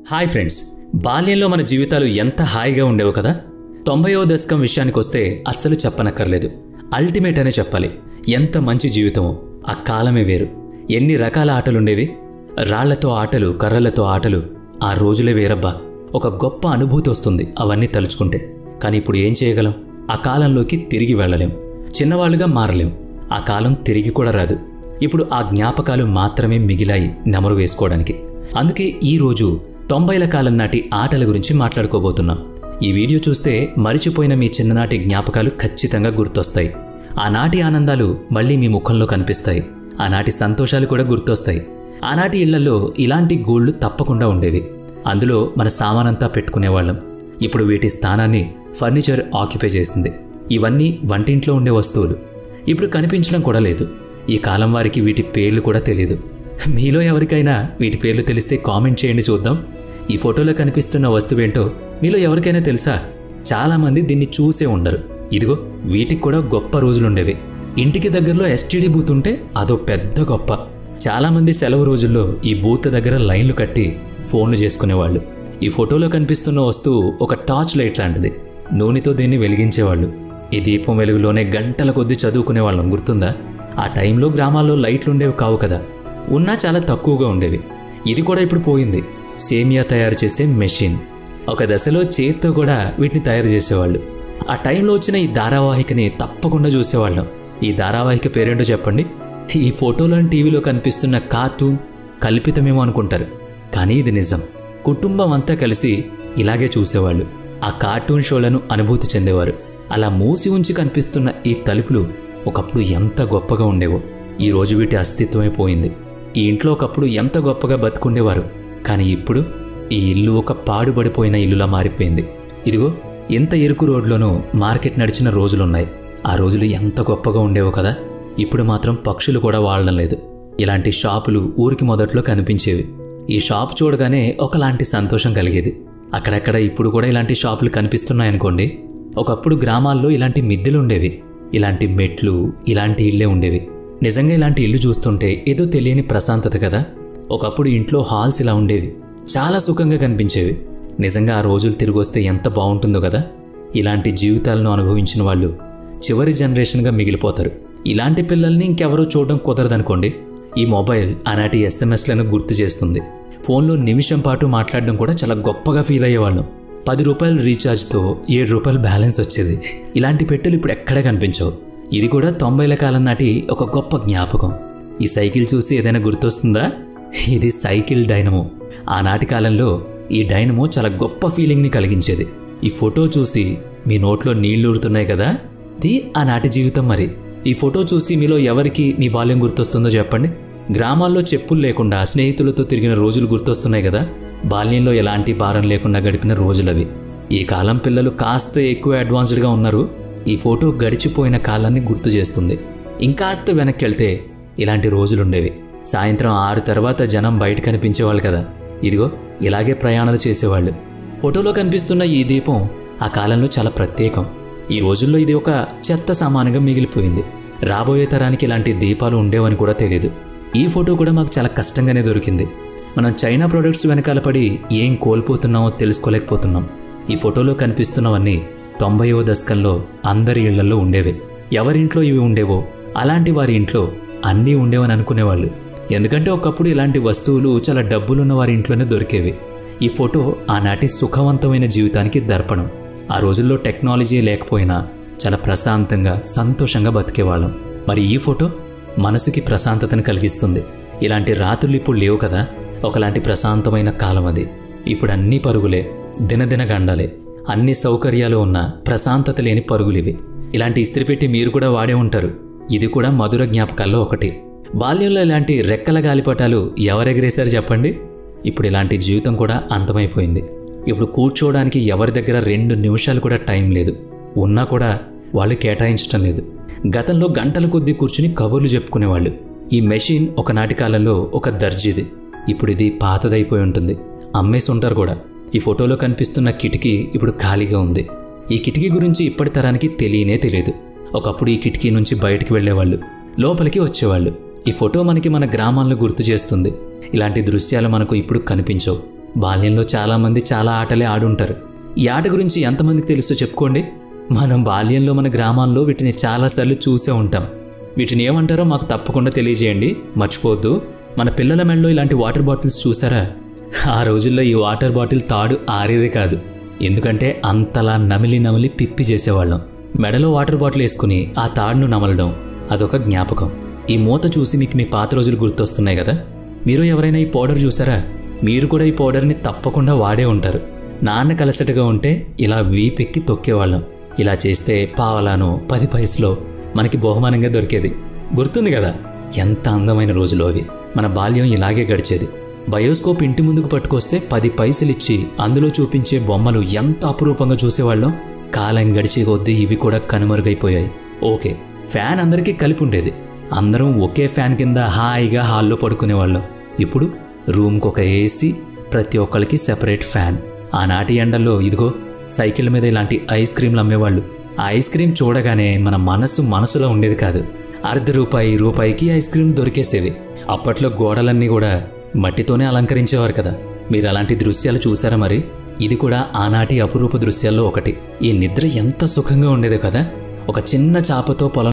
hi friends బాల్యంలో మన జీవితాలు ఎంత హాయిగా ఉండేవో కదా తొంభైవ దశకం విషయానికి వస్తే అస్సలు చెప్పనక్కర్లేదు అల్టిమేట్ అనే చెప్పాలి ఎంత మంచి జీవితమో ఆ కాలమే వేరు ఎన్ని రకాల ఆటలుండేవి రాళ్లతో ఆటలు కర్రలతో ఆటలు ఆ రోజులే వేరబ్బా ఒక గొప్ప అనుభూతి వస్తుంది అవన్నీ తలుచుకుంటే కానీ ఇప్పుడు ఏం చేయగలం ఆ కాలంలోకి తిరిగి వెళ్ళలేం చిన్నవాళ్ళుగా మారలేం ఆ కాలం తిరిగి కూడా రాదు ఇప్పుడు ఆ జ్ఞాపకాలు మాత్రమే మిగిలాయి నెమరు వేసుకోవడానికి అందుకే ఈ రోజు తొంభైల కాలం నాటి ఆటల గురించి మాట్లాడుకోబోతున్నాం ఈ వీడియో చూస్తే మరిచిపోయిన మీ చిన్ననాటి జ్ఞాపకాలు ఖచ్చితంగా గుర్తొస్తాయి ఆనాటి ఆనందాలు మళ్ళీ మీ ముఖంలో కనిపిస్తాయి ఆనాటి సంతోషాలు కూడా గుర్తొస్తాయి ఆనాటి ఇళ్లలో ఇలాంటి గూళ్ళు తప్పకుండా ఉండేవి అందులో మన సామానంతా పెట్టుకునేవాళ్ళం ఇప్పుడు వీటి స్థానాన్ని ఫర్నిచర్ ఆక్యుపై చేసింది ఇవన్నీ వంటింట్లో ఉండే వస్తువులు ఇప్పుడు కనిపించడం కూడా లేదు ఈ కాలం వారికి వీటి పేర్లు కూడా తెలియదు మీలో ఎవరికైనా వీటి పేర్లు తెలిస్తే కామెంట్ చేయండి చూద్దాం ఈ ఫోటోలో కనిపిస్తున్న వస్తువేంటో మీలో ఎవరికైనా తెలుసా చాలామంది దీన్ని చూసే ఉండరు ఇదిగో వీటికి కూడా గొప్ప రోజులుండేవి ఇంటికి దగ్గరలో ఎస్టీడీ బూత్ ఉంటే అదో పెద్ద గొప్ప చాలామంది సెలవు రోజుల్లో ఈ బూత్ దగ్గర లైన్లు కట్టి ఫోన్లు చేసుకునేవాళ్ళు ఈ ఫోటోలో కనిపిస్తున్న వస్తువు ఒక టార్చ్ లైట్ లాంటిది నూనెతో దీన్ని వెలిగించేవాళ్ళు ఈ దీపం వెలుగులోనే గంటల కొద్దీ చదువుకునే వాళ్ళం గుర్తుందా ఆ టైంలో గ్రామాల్లో లైట్లు ఉండేవి కావు కదా ఉన్నా చాలా తక్కువగా ఉండేవి ఇది కూడా ఇప్పుడు పోయింది సేమియా తయారు చేసే మెషిన్ ఒక దశలో చేత్తో కూడా వీటిని తయారు చేసేవాళ్ళు ఆ టైంలో వచ్చిన ఈ ధారావాహికని తప్పకుండా చూసేవాళ్ళం ఈ ధారావాహిక పేరేంటో చెప్పండి ఈ ఫోటోలోని టీవీలో కనిపిస్తున్న కార్టూన్ కల్పితమేమో అనుకుంటారు కానీ ఇది నిజం కుటుంబం అంతా కలిసి ఇలాగే చూసేవాళ్ళు ఆ కార్టూన్ షోలను అనుభూతి చెందేవారు అలా మూసి ఉంచి కనిపిస్తున్న ఈ తలుపులు ఒకప్పుడు ఎంత గొప్పగా ఉండేవో ఈ రోజు వీటి అస్తిత్వమే పోయింది ఈ ఇంట్లో ఒకప్పుడు ఎంత గొప్పగా బతుకుండేవారు కానీ ఇప్పుడు ఈ ఇల్లు ఒక పాడుబడిపోయిన ఇల్లులా మారిపోయింది ఇదిగో ఎంత ఇరుకు రోడ్లోనూ మార్కెట్ నడిచిన రోజులున్నాయి ఆ రోజులు ఎంత గొప్పగా ఉండేవో కదా ఇప్పుడు మాత్రం పక్షులు కూడా వాడడం లేదు ఇలాంటి షాపులు ఊరికి మొదట్లో కనిపించేవి ఈ షాప్ చూడగానే ఒకలాంటి సంతోషం కలిగేది అక్కడక్కడ ఇప్పుడు కూడా ఇలాంటి షాపులు కనిపిస్తున్నాయనుకోండి ఒకప్పుడు గ్రామాల్లో ఇలాంటి మిద్దెలు ఉండేవి ఇలాంటి మెట్లు ఇలాంటి ఇళ్ళే ఉండేవి నిజంగా ఇలాంటి ఇల్లు చూస్తుంటే ఏదో తెలియని ప్రశాంతత కదా ఒకప్పుడు ఇంట్లో హాల్స్ ఇలా ఉండేవి చాలా సుఖంగా కనిపించేవి నిజంగా ఆ రోజులు తిరిగి వస్తే ఎంత బాగుంటుందో కదా ఇలాంటి జీవితాలను అనుభవించిన వాళ్ళు చివరి జనరేషన్గా మిగిలిపోతారు ఇలాంటి పిల్లల్ని ఇంకెవరూ చూడడం కుదరదనుకోండి ఈ మొబైల్ ఆనాటి ఎస్ఎంఎస్లను గుర్తు చేస్తుంది ఫోన్లో నిమిషం పాటు మాట్లాడడం కూడా చాలా గొప్పగా ఫీల్ అయ్యేవాళ్ళం పది రూపాయల రీఛార్జ్తో ఏడు రూపాయల బ్యాలెన్స్ వచ్చేది ఇలాంటి పెట్టెలు ఇప్పుడు ఎక్కడా కనిపించవు ఇది కూడా తొంభైల కాలం నాటి ఒక గొప్ప జ్ఞాపకం ఈ సైకిల్ చూసి ఏదైనా గుర్తొస్తుందా ఇది సైకిల్ డైనమో ఆనాటి కాలంలో ఈ డైనమో చాలా గొప్ప ఫీలింగ్ని కలిగించేది ఈ ఫోటో చూసి మీ నోట్లో నీళ్లు ఊరుతున్నాయి కదా ఇది ఆనాటి జీవితం మరి ఈ ఫోటో చూసి మీలో ఎవరికి మీ బాల్యం గుర్తొస్తుందో చెప్పండి గ్రామాల్లో చెప్పులు లేకుండా స్నేహితులతో తిరిగిన రోజులు గుర్తొస్తున్నాయి కదా బాల్యంలో ఎలాంటి భారం లేకుండా గడిపిన రోజులవి ఈ కాలం పిల్లలు కాస్త ఎక్కువ అడ్వాన్స్డ్గా ఉన్నారు ఈ ఫోటో గడిచిపోయిన కాలాన్ని గుర్తు చేస్తుంది ఇంకాస్త వెనక్కి వెళ్తే ఇలాంటి రోజులుండేవి సాయంత్రం ఆరు తర్వాత జనం బయట కనిపించేవాళ్ళు కదా ఇదిగో ఇలాగే ప్రయాణాలు చేసేవాళ్ళు ఫోటోలో కనిపిస్తున్న ఈ దీపం ఆ కాలంలో చాలా ప్రత్యేకం ఈ రోజుల్లో ఇది ఒక చెత్త సామానుగా మిగిలిపోయింది రాబోయే తరానికి ఇలాంటి దీపాలు ఉండేవని కూడా తెలియదు ఈ ఫోటో కూడా మాకు చాలా కష్టంగానే దొరికింది మనం చైనా ప్రొడక్ట్స్ వెనకాల పడి ఏం కోల్పోతున్నామో తెలుసుకోలేకపోతున్నాం ఈ ఫోటోలో కనిపిస్తున్నవన్నీ తొంభైవ దశకంలో అందరి ఇళ్లలో ఉండేవే ఎవరింట్లో ఇవి ఉండేవో అలాంటి వారి ఇంట్లో అన్నీ ఉండేవని అనుకునేవాళ్ళు ఎందుకంటే ఒకప్పుడు ఇలాంటి వస్తువులు చాలా డబ్బులున్న వారి ఇంట్లోనే దొరికేవి ఈ ఫోటో ఆనాటి సుఖవంతమైన జీవితానికి దర్పణం ఆ రోజుల్లో టెక్నాలజీ లేకపోయినా చాలా ప్రశాంతంగా సంతోషంగా బతికేవాళ్ళం మరి ఈ ఫోటో మనసుకి ప్రశాంతతను కలిగిస్తుంది ఇలాంటి రాత్రులు ఇప్పుడు లేవు కదా ఒకలాంటి ప్రశాంతమైన కాలం అది ఇప్పుడు అన్ని పరుగులే దినదిన గండాలే అన్ని సౌకర్యాలు ఉన్న ప్రశాంతత లేని పరుగులివి ఇలాంటి ఇస్త్రీ పెట్టి మీరు కూడా వాడే ఉంటారు ఇది కూడా మధుర జ్ఞాపకాల్లో ఒకటి బాల్యంలో ఇలాంటి రెక్కల గాలిపటాలు ఎవరెగరేశారు చెప్పండి ఇప్పుడు ఇలాంటి జీవితం కూడా అంతమైపోయింది ఇప్పుడు కూర్చోవడానికి ఎవరి దగ్గర రెండు నిమిషాలు కూడా టైం లేదు ఉన్నా కూడా వాళ్ళు కేటాయించడం లేదు గతంలో గంటల కొద్దీ కూర్చుని కబుర్లు చెప్పుకునేవాళ్ళు ఈ మెషిన్ ఒకనాటి కాలంలో ఒక దర్జీది ఇప్పుడు ఇది పాతదైపోయి ఉంటుంది అమ్మేసి ఉంటారు కూడా ఈ ఫోటోలో కనిపిస్తున్న కిటికీ ఇప్పుడు ఖాళీగా ఉంది ఈ కిటికీ గురించి ఇప్పటి తరానికి తెలియనే తెలియదు ఒకప్పుడు ఈ కిటికీ నుంచి బయటికి వెళ్ళేవాళ్ళు లోపలికి వచ్చేవాళ్ళు ఈ ఫోటో మనకి మన గ్రామాలను గుర్తు చేస్తుంది ఇలాంటి దృశ్యాలు మనకు ఇప్పుడు కనిపించవు బాల్యంలో చాలామంది చాలా ఆటలే ఆడుంటారు ఈ ఆట గురించి ఎంతమందికి తెలుసో చెప్పుకోండి మనం బాల్యంలో మన గ్రామాల్లో వీటిని చాలాసార్లు చూసే ఉంటాం వీటిని ఏమంటారో మాకు తప్పకుండా తెలియజేయండి మర్చిపోవద్దు మన పిల్లల మెడలో ఇలాంటి వాటర్ బాటిల్స్ చూసారా ఆ రోజుల్లో ఈ వాటర్ బాటిల్ తాడు ఆరేదే కాదు ఎందుకంటే అంతలా నమిలి నమిలి పిప్పి చేసేవాళ్ళం మెడలో వాటర్ బాటిల్ వేసుకుని ఆ తాడును నమలడం అదొక జ్ఞాపకం ఈ మూత చూసి మీకు మీ పాత రోజులు గుర్తొస్తున్నాయి కదా మీరు ఎవరైనా ఈ పౌడర్ చూసారా మీరు కూడా ఈ పౌడర్ని తప్పకుండా వాడే ఉంటారు నాన్న కలసటగా ఉంటే ఇలా వీపెక్కి తొక్కేవాళ్ళం ఇలా చేస్తే పావలాను పది పైసలో మనకి బహుమానంగా దొరికేది గుర్తుంది కదా ఎంత అందమైన రోజులు అవి మన బాల్యం ఇలాగే గడిచేది బయోస్కోప్ ఇంటి ముందుకు పట్టుకొస్తే పది పైసలిచ్చి అందులో చూపించే బొమ్మలు ఎంత అపురూపంగా చూసేవాళ్ళం కాలం గడిచే కొద్దీ ఇవి కూడా కనుమరుగైపోయాయి ఓకే ఫ్యాన్ అందరికీ కలిపి ఉండేది అందరం ఒకే ఫ్యాన్ కింద హాయిగా హాల్లో పడుకునేవాళ్ళం ఇప్పుడు రూమ్కి ఒక ఏసీ ప్రతి ఒక్కరికి సెపరేట్ ఫ్యాన్ ఆనాటి ఎండల్లో ఇదిగో సైకిళ్ళ మీద ఇలాంటి ఐస్ క్రీంలు అమ్మేవాళ్ళు ఆ ఐస్ క్రీం చూడగానే మన మనస్సు మనసులో ఉండేది కాదు అర్ధ రూపాయి రూపాయికి ఐస్ క్రీం దొరికేసేవి అప్పట్లో గోడలన్నీ కూడా మట్టితోనే అలంకరించేవారు కదా మీరు అలాంటి దృశ్యాలు చూసారా మరి ఇది కూడా ఆనాటి అపురూప దృశ్యాల్లో ఒకటి ఈ నిద్ర ఎంత సుఖంగా ఉండేదో కదా ఒక చిన్న చాపతో పొలం